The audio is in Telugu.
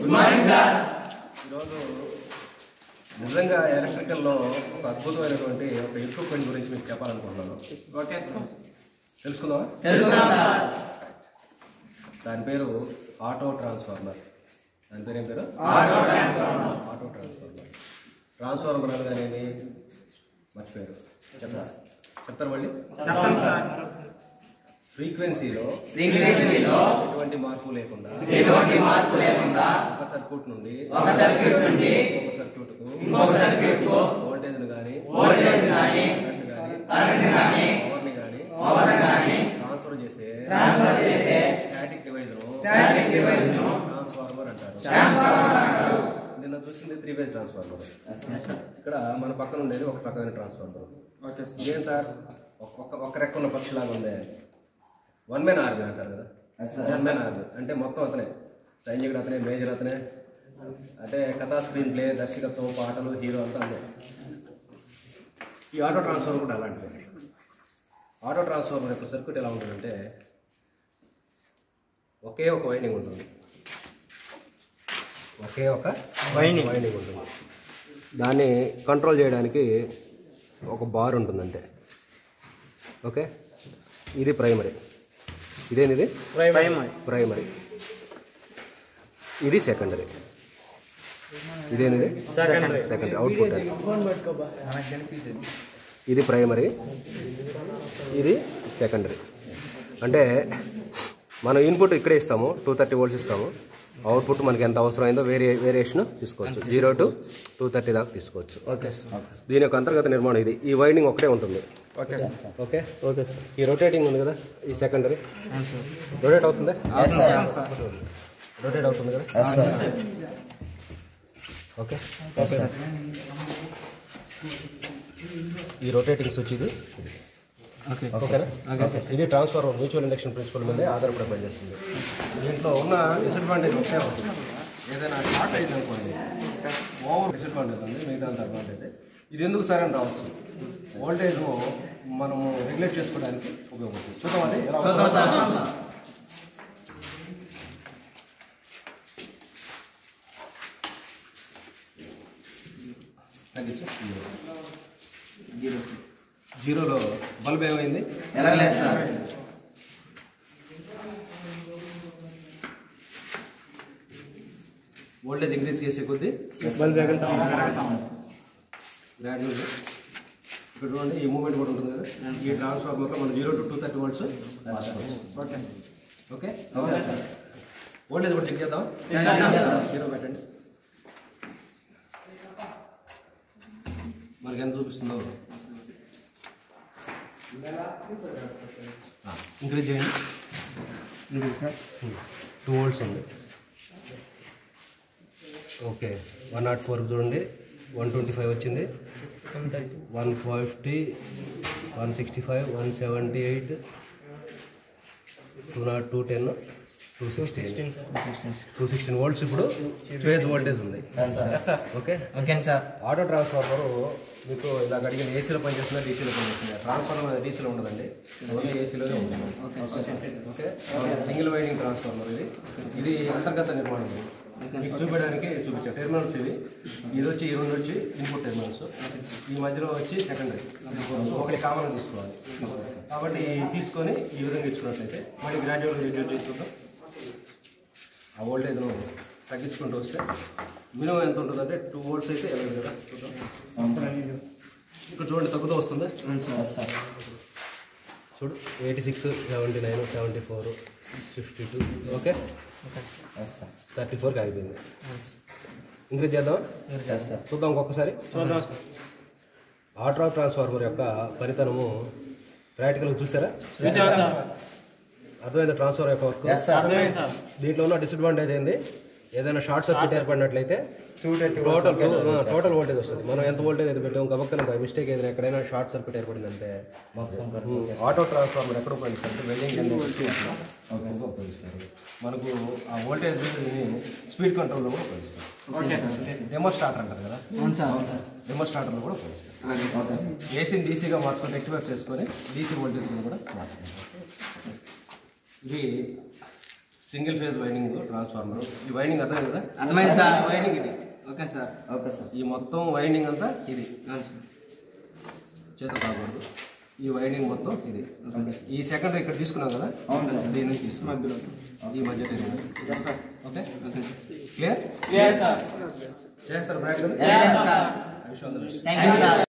ఈరోజు నిజంగా ఎలక్ట్రికల్లో ఒక అద్భుతమైనటువంటి ఒక ఎక్విప్మెంట్ గురించి మీకు చెప్పాలనుకుంటున్నాను ఓకే సార్ తెలుసుకుందామా దాని పేరు ఆటో ట్రాన్స్ఫార్మర్ దాని పేరు ఏం పేరు ఆటో ట్రాన్స్ఫార్మర్ ట్రాన్స్ఫార్మర్ అనగానేమి మర్చిపోయారు చెప్తారా చెప్తారు మళ్ళీ చెప్పండి సార్ ఫ్రీక్వెన్సీలో ఫ్రీక్వెన్సీలో ఎటువంటి మార్పు లేకుండా ఎటువంటి మార్పు లేకుండా ఒక సర్క్యూట్ నుండి ఒక సర్క్యూట్ నుండి ఒక సర్క్యూట్ కు ఇంకొక సర్క్యూట్ కు వోల్టేజ్ కానీ వోల్టేజ్ కానీ కరెంట్ కానీ కరెంట్ కానీ పవర్ ని కానీ పవర్ కానీ ట్రాన్స్ఫర్ చేసే ట్రాన్స్ఫర్ చేసే స్టాటిక్ డివైస్ ను స్టాటిక్ డివైస్ ను ట్రాన్స్ఫార్మర్ అంటారు ట్రాన్స్ఫార్మర్ అంటారు నిన్న చూసింది త్రీ ఫేజ్ ట్రాన్స్ఫార్మర్ ఇక్కడ మన పక్కన ఉండేది ఒక రకమైన ట్రాన్స్ఫార్మర్ ఓకే సార్ ఇదేం సార్ ఒక ఒక- ఒక రెక్క ఉన్న పక్షిలాగా ఉంది వన్ మ్యాన్ ఆర్మీ అంటారు కదా వన్ మ్యాన్ ఆర్మీ అంటే మొత్తం అతనే సైనికుడు అతనే మేజర్ అతనే అంటే కథా స్క్రీన్ ప్లే దర్శకత్వం పాటలు హీరో అంతా అదే ఈ ఆటో ట్రాన్స్ఫార్మర్ కూడా అలాంటిది ఆటో ట్రాన్స్ఫార్మర్ యొక్క సర్క్యూట్ ఎలా ఉంటుందంటే ఒకే ఒక వైండింగ్ ఉంటుంది ఒకే ఒక Winding. వైండింగ్ ఉంటుంది దాన్ని కంట్రోల్ చేయడానికి ఒక బార్ ఉంటుంది అంతే ఓకే ఇది ప్రైమరీ ఇదేనిది ప్రైమరీ ప్రైమరీ ఇది సెకండరీ ఇదేనిది సెకండరీ సెకండరీ అవుట్పుట్ ఇది ప్రైమరీ ఇది సెకండరీ అంటే మనం ఇన్పుట్ ఇక్కడే ఇస్తాము టూ థర్టీ వోల్ట్స్ ఇస్తాము అవుట్పుట్ మనకి ఎంత అవసరమైందో వేరే వేరియేషన్ తీసుకోవచ్చు జీరో టు టూ థర్టీ దాకా తీసుకోవచ్చు ఓకే సార్ దీని యొక్క అంతర్గత నిర్మాణం ఇది ఈ వైండింగ్ ఒకటే ఉంటుంది okay sir okay okay sir ఈ రొటేటింగ్ ఉంది కదా ఈ సెకండరీ రొటేట్ అవుతుంది రొటేట్ అవుతుంది కదా ఓకే ఈ రొటేటింగ్ స్విచ్ ఇది ఓకే ఓకేనా ఇది ట్రాన్స్ఫార్మర్ మ్యూచువల్ ఇండక్షన్ ప్రిన్సిపల్ మీద ఆధారపడి పనిచేస్తుంది దీంట్లో ఉన్న డిసడ్వాంటేజ్ ఒకటే ఉంటుంది ఏదైనా షార్ట్ అయింది అనుకోండి ఓవర్ డిసడ్వాంటేజ్ ఉంది మిగతా అంత అడ్వాంటేజ్ ఇది ఎందుకు సరే అని రావచ్చు వోల్టేజ్ మనము రెగ్యులేట్ చేసుకోవడానికి ఉపయోగపడుతుంది చూద్దాం అది ఎలా ఉంటుందో. చూద్దాం సార్ తగ్గించు జీరోలో బల్బ్ ఏమైంది ఎలా లేదు సార్ వోల్టేజ్ ఇంక్రీజ్ చేసే కొద్దీ బల్బ్ ఎక్కడ గ్రాడ్యువల్ ఇక్కడ చూడండి ఈ మూమెంట్ కూడా ఉంటుంది కదా ఈ ట్రాన్స్ఫార్మర్లో మనం zero to two thirty volts okay okay okay sir voltage కూడా చెక్ చేద్దాం చేద్దాం. జీరో పెట్టండి మనకి ఎంత చూపిస్తుందో ఇంక్రీజ్ చేయండి ఇది సార్ టూ వోల్ట్స్ ఉంది ఓకే వన్ నాట్ ఫోర్ చూడండి వన్ ట్వంటీ ఫైవ్ వచ్చింది one fifty one sixty five one seventy eight two nought two ten two sixteen two sixteen volts ఇప్పుడు ఫేజ్ వోల్టేజ్ ఉంది sir okay okay sir auto transformer మీకు ఇలాగ అడిగిన ఏసీలో పనిచేస్తుందా డీసీలో పనిచేస్తుందా ట్రాన్స్ఫార్మర్ డీసీలో ఉండదండి ఓన్లీ ఏసీలోనే ఉంటుంది ఓకే సింగిల్ వైడింగ్ ట్రాన్స్ఫార్మర్ ఇది ఇది అంతర్గత నిర్మాణం ఇది. మీకు చూపించడానికి చూపించాను టెర్మినల్స్ ఇవి ఇది వచ్చి ఈ రెండు వచ్చి ఇన్పుట్ టెర్మినల్స్ ఈ మధ్యలో వచ్చి సెకండరీ ఒకటి కామన్ తీసుకోవాలి కాబట్టి తీసుకొని ఈ విధంగా ఇచ్చుకున్నట్లయితే మళ్ళీ గ్రాడ్యువల్గా రిడ్యూస్ చేసుకుంటాం ఆ వోల్టేజ్ను తగ్గించుకుంటూ వస్తే మినిమం ఎంత ఉంటుందంటే టూ వోల్ట్స్ అయితే వెళ్ళదు కదా చూద్దాం ఇక్కడ చూడండి తగ్గుతూ వస్తుందా సార్ చూడు eighty six seventy nine seventy four fifty two okay thirty ఫోర్కి ఆగిపోయింది ఇంక్రీజ్ చేద్దాం సార్ చూద్దాం ఇంకొకసారి చూద్దాం సార్ ఆటో ట్రాన్స్ఫార్మర్ యొక్క పనితనము ప్రాక్టికల్గా చూసారా అర్థమైంది ట్రాన్స్ఫర్ యొక్క వర్క్ అర్థమైంది సార్ దీంట్లో ఉన్న డిసడ్వాంటేజ్ ఏంది ఏదైనా షార్ట్ సర్క్యూట్ ఏర్పడినట్లయితే two thirty total total voltage వస్తుంది మనం ఎంత వోల్టేజ్ అయితే పెట్టాం గబక్కన బై మిస్టేక్ ఏదైనా ఎక్కడైనా షార్ట్ సర్క్యూట్ ఏర్పడిందంటే ఆటో ట్రాన్స్ఫార్మర్ ఎక్కడ ఉపయోగిస్తారు అంటే వెల్డింగ్ కింద ఉపయోగిస్తారు మనకు ఆ వోల్టేజ్ స్పీడ్ కంట్రోల్లో కూడా ఉపయోగిస్తారు ఓకే సార్ డెమో స్టార్టర్ అంటారు కదా అవును సార్ డెమో స్టార్టర్లో కూడా ఉపయోగిస్తారు ఓకే సార్ ఏసీని డీసీగా మార్చుకొని రెక్టిఫైర్ చేసుకొని డీసీ వోల్టేజ్ కూడా మార్చుకుంటారు ఇది సింగిల్ ఫేజ్ వైండింగ్ ట్రాన్స్ఫార్మర్ ఈ వైండింగ్ అర్థం కదా అర్థమైంది సార్. వైండింగ్ ఇది ఓకే సార్ ఓకే సార్ ఈ మొత్తం వైండింగ్ అంతా ఇది అవును సార్ చేత కాకూడదు ఈ వైండింగ్ మొత్తం ఇది ఈ సెకండరీ ఇక్కడ తీసుకున్నాం కదా అవును సార్. దీని నుంచి తీసుకున్నాం ఈ మధ్య okay okay sir clear Yes, sir. చేస్తారు bracket Yes, sir. I wish all the best thank you sir